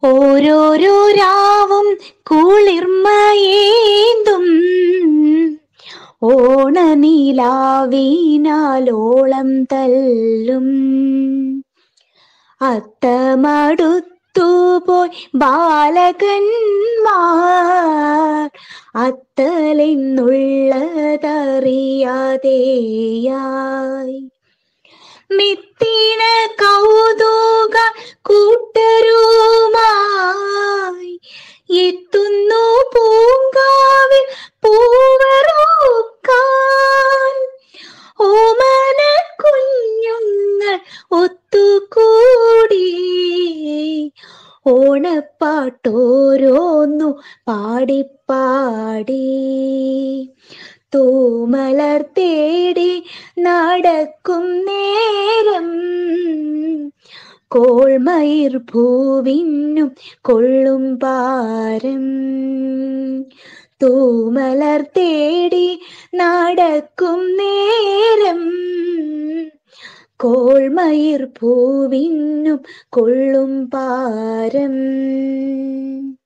ഓരോരോ രാവും കുളിർമയേന്തും ഓണനീലാവിനാലോളം തല്ലും അത്തമടുത്തുപോയി ബാലകന്മാർ അത്തലെന്നുള്ളതറിയാതെയായി മിത്തിന കൗതുക കൂട്ടരുമായി എത്തുന്നു പൂങ്കാവിൽ പൂവറൂക്കാൻ ഓമന കുഞ്ഞുങ്ങൾ ഒത്തുകൂടി ഓണപ്പാട്ടോരോന്നു പാടിപ്പാടി തൂമലർ തേടി നടക്കും നേരം കോൾമയിർ ഭൂവിനും കൊള്ളും പാരം തൂമലർ തേടി നടക്കും നേരം കോൾമയിർ ഭൂവിനും കൊള്ളും പാരം